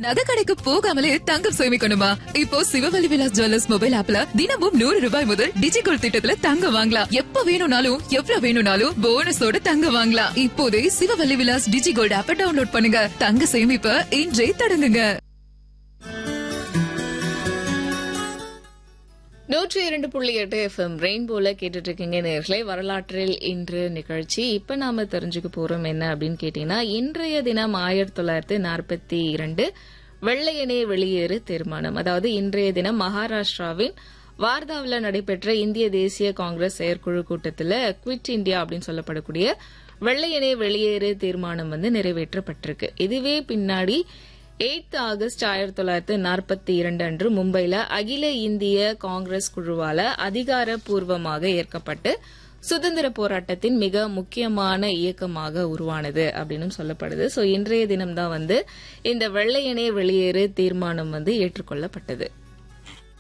நகை கடைக்கு போகாமலே தங்கம் சேமிக்கணுமா இப்போ சிவவழி விலாஸ் ஜுவல்லர்ஸ் மொபைல் ஆப்ல தினமும் நூறு ரூபாய் முதல் டிஜிகோல் திட்டத்துல தங்கம் வாங்கலாம் எப்ப வேணும்னாலும் எவ்வளவு வேணும்னாலும் போனஸோட தங்கம் வாங்கலாம் இப்போதே சிவவழி விலாஸ் டிஜிகோல்ட் ஆப்பை டவுன்லோட் பண்ணுங்க தங்க சேமிப்ப இன்றே தொடங்குங்க நூற்றி இரண்டு புள்ளி எட்டு எஃப்எம் ரெயின்போல கேட்டுட்டு இருக்கீங்க நேர்களே வரலாற்றில் இன்று நிகழ்ச்சி இப்ப நாம தெரிஞ்சுக்க போறோம் என்ன அப்படின்னு கேட்டீங்கன்னா இன்றைய தினம் ஆயிரத்தி தொள்ளாயிரத்தி நாற்பத்தி இரண்டு வெள்ளையனே வெளியேறு தீர்மானம் அதாவது இன்றைய தினம் மகாராஷ்டிராவின் வார்தாவில் நடைபெற்ற இந்திய தேசிய காங்கிரஸ் செயற்குழு கூட்டத்தில் குவிட் இந்தியா அப்படின்னு சொல்லப்படக்கூடிய வெள்ளையனே வெளியேறு தீர்மானம் வந்து நிறைவேற்றப்பட்டிருக்கு இதுவே பின்னாடி எயித் ஆகஸ்ட் ஆயிரத்தி தொள்ளாயிரத்தி நாற்பத்தி இரண்டு அன்று மும்பைல அகில இந்திய காங்கிரஸ் குழுவால அதிகாரப்பூர்வமாக ஏற்கப்பட்டு சுதந்திர போராட்டத்தின் மிக முக்கியமான இயக்கமாக உருவானது அப்படின்னு சொல்லப்படுது சோ இன்றைய தினம்தான் வந்து இந்த வெள்ளையனே வெளியேறு தீர்மானம் வந்து ஏற்றுக்கொள்ளப்பட்டது